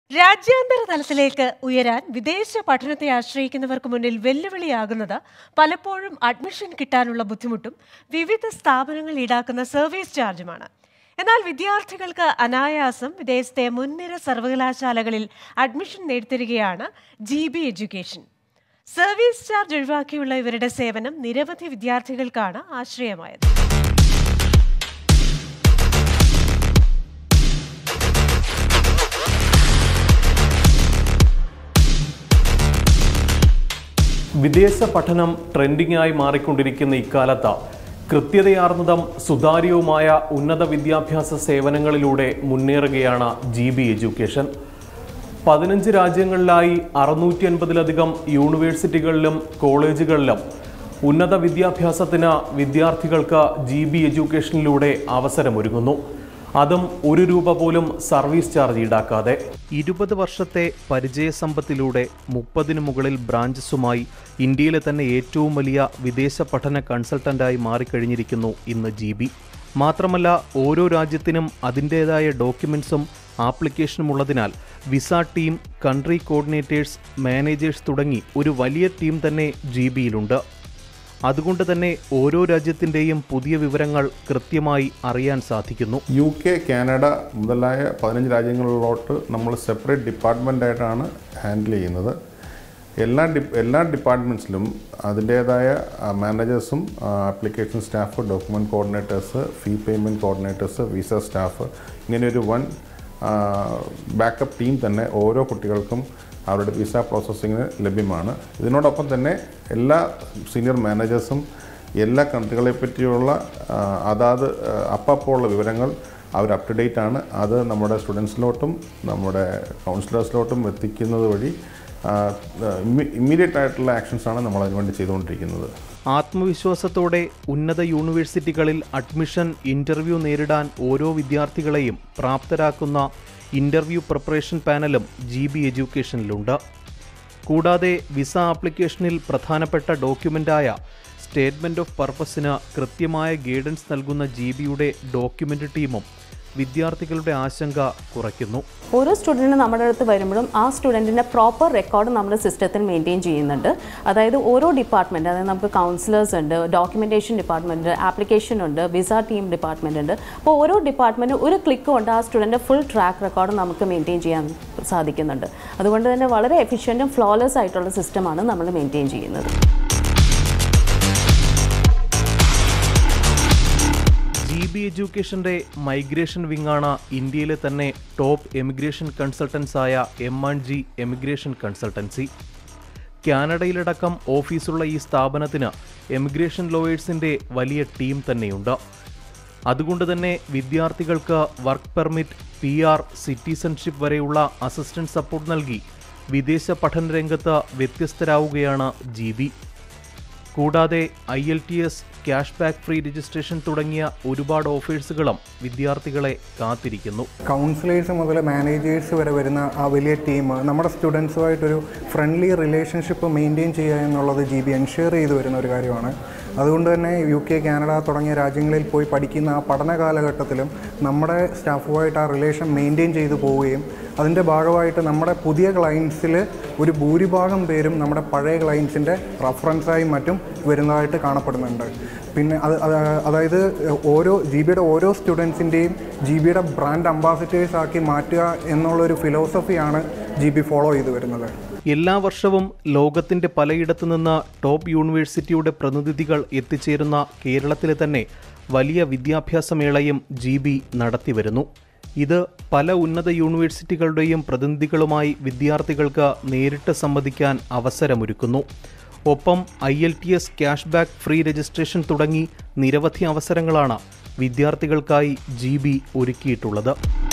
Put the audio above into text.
രാജ്യാന്തര തലത്തിലേക്ക് ഉയരാൻ വിദേശ പഠനത്തെ ആശ്രയിക്കുന്നവർക്ക് മുന്നിൽ വെല്ലുവിളിയാകുന്നത് പലപ്പോഴും അഡ്മിഷൻ കിട്ടാനുള്ള ബുദ്ധിമുട്ടും വിവിധ സ്ഥാപനങ്ങൾ ഈടാക്കുന്ന സർവീസ് ചാർജുമാണ് എന്നാൽ വിദ്യാർത്ഥികൾക്ക് അനായാസം വിദേശത്തെ മുൻനിര സർവകലാശാലകളിൽ അഡ്മിഷൻ നേടിത്തരികയാണ് G B education service charge ഒഴിവാക്കിയുള്ള ഇവരുടെ സേവനം നിരവധി വിദ്യാർത്ഥികൾക്കാണ് ആശ്രയമായത് വിദേശ പഠനം ട്രെൻഡിംഗ് ആയി മാറിക്കൊണ്ടിരിക്കുന്ന ഇക്കാലത്ത് കൃത്യതയാർന്നതും സുതാര്യവുമായ ഉന്നത വിദ്യാഭ്യാസ സേവനങ്ങളിലൂടെ മുന്നേറുകയാണ് ജി ബി എഡ്യൂക്കേഷൻ പതിനഞ്ച് രാജ്യങ്ങളിലായി അറുന്നൂറ്റി അൻപതിലധികം യൂണിവേഴ്സിറ്റികളിലും കോളേജുകളിലും ഉന്നത വിദ്യാഭ്യാസത്തിന് വിദ്യാർത്ഥികൾക്ക് ജി ബി എഡ്യൂക്കേഷനിലൂടെ അവസരമൊരുങ്ങുന്നു അതും ഒരു രൂപ പോലും സർവീസ് ചാർജ് ഈടാക്കാതെ ഇരുപത് വർഷത്തെ പരിചയസമ്പത്തിലൂടെ മുപ്പതിനു മുകളിൽ ബ്രാഞ്ചസുമായി ഇന്ത്യയിലെ തന്നെ ഏറ്റവും വലിയ വിദേശ പഠന കൺസൾട്ടന്റായി മാറിക്കഴിഞ്ഞിരിക്കുന്നു ഇന്ന് ജി ബി മാത്രമല്ല ഓരോ രാജ്യത്തിനും അതിൻ്റേതായ ഡോക്യുമെൻസും ആപ്ലിക്കേഷനും ഉള്ളതിനാൽ visa team country coordinators managers തുടങ്ങി ഒരു വലിയ ടീം തന്നെ ജി ബിയിലുണ്ട് അതുകൊണ്ട് തന്നെ ഓരോ രാജ്യത്തിൻ്റെയും പുതിയ വിവരങ്ങൾ കൃത്യമായി അറിയാൻ സാധിക്കുന്നു യു കെ കാനഡ മുതലായ പതിനഞ്ച് രാജ്യങ്ങളിലോട്ട് നമ്മൾ സെപ്പറേറ്റ് ഡിപ്പാർട്ട്മെൻ്റായിട്ടാണ് ഹാൻഡിൽ ചെയ്യുന്നത് എല്ലാ ഡി എല്ലാ ഡിപ്പാർട്ട്മെൻറ്റ്സിലും അതിൻ്റേതായ മാനേജേഴ്സും application staff document coordinators fee payment coordinators visa staff ഇങ്ങനെ ഒരു വൺ ബാക്കപ്പ് ടീം തന്നെ ഓരോ കുട്ടികൾക്കും അവരുടെ വിസ പ്രോസസ്സിങ്ങിന് ലഭ്യമാണ് ഇതിനോടൊപ്പം തന്നെ എല്ലാ സീനിയർ മാനേജേഴ്സും എല്ലാ കൺട്രികളെ പറ്റിയുള്ള ആ, അതാത് അപ്പോൾ ഉള്ള വിവരങ്ങൾ അവർ അപ് ടു ഡേറ്റ് ആണ് അത് നമ്മുടെ സ്റ്റുഡൻസിലോട്ടും നമ്മുടെ കൗൺസിലേഴ്സിലോട്ടും എത്തിക്കുന്നത് വഴി ഇമ്മീഡിയറ്റ് ആയിട്ടുള്ള ആക്ഷൻസാണ് നമ്മൾ അതിനുവേണ്ടി ചെയ്തുകൊണ്ടിരിക്കുന്നത് ആത്മവിശ്വാസത്തോടെ ഉന്നത യൂണിവേഴ്സിറ്റികളിൽ അഡ്മിഷൻ ഇന്റർവ്യൂ നേരിടാൻ ഓരോ വിദ്യാർത്ഥികളെയും പ്രാപ്തരാക്കുന്ന ഇന്റർവ്യൂ പ്രിപ്പറേഷൻ പാനലും ജി ബി എഡ്യൂക്കേഷനിലുണ്ട് കൂടാതെ വിസ ആപ്ലിക്കേഷനിൽ പ്രധാനപ്പെട്ട ഡോക്യുമെൻ്റായ സ്റ്റേറ്റ്മെൻറ്റ് ഓഫ് പർപ്പസിന് കൃത്യമായ ഗൈഡൻസ് നൽകുന്ന ജി ബിയുടെ ഡോക്യുമെൻ്റ് ടീമും വിദ്യാർത്ഥികളുടെ ആശങ്ക കുറയ്ക്കുന്നു ഓരോ സ്റ്റുഡൻറ്റ് നമ്മുടെ അടുത്ത് വരുമ്പോഴും ആ സ്റ്റുഡൻറ്റിൻ്റെ പ്രോപ്പർ റെക്കോർഡ് നമ്മുടെ സിസ്റ്റത്തിൽ മെയിൻറ്റെയിൻ ചെയ്യുന്നുണ്ട് അതായത് ഓരോ ഡിപ്പാർട്ട്മെൻറ്റ് അതായത് നമുക്ക് കൗൺസിലേഴ്സ് ഉണ്ട് ഡോക്യുമെൻറ്റേഷൻ ഡിപ്പാർട്ട്മെൻറ്റ് ആപ്ലിക്കേഷൻ ഉണ്ട് വിസ ടീം ഡിപ്പാർട്ട്മെൻറ്റ് ഉണ്ട് അപ്പോൾ ഓരോ ഡിപ്പാർട്ട്മെൻറ്റും ഒരു ക്ലിക്ക് കൊണ്ട് ആ സ്റ്റുഡൻറ്റ് ഫുൾ ട്രാക്ക് റെക്കോർഡ് നമുക്ക് മെയിൻറ്റെയിൻ ചെയ്യാൻ സാധിക്കുന്നുണ്ട് അതുകൊണ്ട് തന്നെ വളരെ എഫിഷ്യൻറ്റും ഫ്ലോലെസ് ആയിട്ടുള്ള സിസ്റ്റമാണ് നമ്മൾ മെയിൻറ്റെയിൻ ചെയ്യുന്നത് ജി ബി എഡ്യൂക്കേഷന്റെ മൈഗ്രേഷൻ വിങ്ങാണ് ഇന്ത്യയിലെ തന്നെ ടോപ്പ് എമിഗ്രേഷൻ കൺസൾട്ടൻസ് ആയ M and G emigration consultancy കാനഡയിലടക്കം ഓഫീസുള്ള ഈ സ്ഥാപനത്തിന് എമിഗ്രേഷൻ ലോയേഴ്സിന്റെ വലിയ ടീം തന്നെയുണ്ട് അതുകൊണ്ട് തന്നെ വിദ്യാർത്ഥികൾക്ക് വർക്ക് പെർമിറ്റ് പി ആർ സിറ്റിസൺഷിപ്പ് വരെയുള്ള അസിസ്റ്റന്റ് സപ്പോർട്ട് നൽകി വിദേശ പഠന രംഗത്ത് വ്യത്യസ്തരാവുകയാണ് ജി ബി കൂടാതെ I L T S cash back free registration തുടങ്ങിയ ഒരുപാട് ഓഫേഴ്സുകളും വിദ്യാർത്ഥികളെ കാത്തിരിക്കുന്നു കൗൺസിലേഴ്സ് മുതൽ മാനേജേഴ്സ് വരെ വരുന്ന ആ വലിയ ടീം നമ്മുടെ സ്റ്റുഡൻസുമായിട്ടൊരു ഫ്രണ്ട്ലി റിലേഷൻഷിപ്പ് മെയിൻറ്റെയിൻ ചെയ്യുക എന്നുള്ളത് ജി ബി എൻഷുർ ചെയ്തു വരുന്ന ഒരു കാര്യമാണ് അതുകൊണ്ട് തന്നെ യു കെ കാനഡ തുടങ്ങിയ രാജ്യങ്ങളിൽ പോയി പഠിക്കുന്ന ആ പഠന കാലഘട്ടത്തിലും നമ്മുടെ സ്റ്റാഫുമായിട്ട് ആ റിലേഷൻ മെയിൻറ്റെയിൻ ചെയ്തു പോവുകയും അതിൻ്റെ ഭാഗമായിട്ട് നമ്മുടെ പുതിയ ക്ലയൻസിൽ ഒരു ഭൂരിഭാഗം പേരും നമ്മുടെ പഴയ ക്ലയൻസിൻ്റെ റഫറൻസായും മറ്റും വരുന്നതായിട്ട് കാണപ്പെടുന്നുണ്ട് പിന്നെ അത് അത് അതായത് ഓരോ ജി ബിയുടെ ഓരോ സ്റ്റുഡൻസിൻ്റെയും ജി ബിയുടെ ബ്രാൻഡ് അംബാസിഡേഴ്സ് ആക്കി മാറ്റുക എന്നുള്ളൊരു ഫിലോസഫിയാണ് ജി ബി ഫോളോ ചെയ്തു വരുന്നത് എല്ലാ വർഷവും ലോകത്തിന്റെ പലയിടത്തു നിന്ന് ടോപ്പ് യൂണിവേഴ്സിറ്റിയുടെ പ്രതിനിധികൾ എത്തിച്ചേരുന്ന കേരളത്തിലെ തന്നെ വലിയ വിദ്യാഭ്യാസ മേളയും ജി ബി നടത്തിവരുന്നു ഇത് പല ഉന്നത യൂണിവേഴ്സിറ്റികളുടെയും പ്രതിനിധികളുമായി വിദ്യാർത്ഥികൾക്ക് നേരിട്ട് സംവദിക്കാൻ അവസരമൊരുക്കുന്നു ഒപ്പം I L T S cash back free registration തുടങ്ങി നിരവധി അവസരങ്ങളാണ് വിദ്യാർത്ഥികൾക്കായി ജി ബി ഒരുക്കിയിട്ടുള്ളത്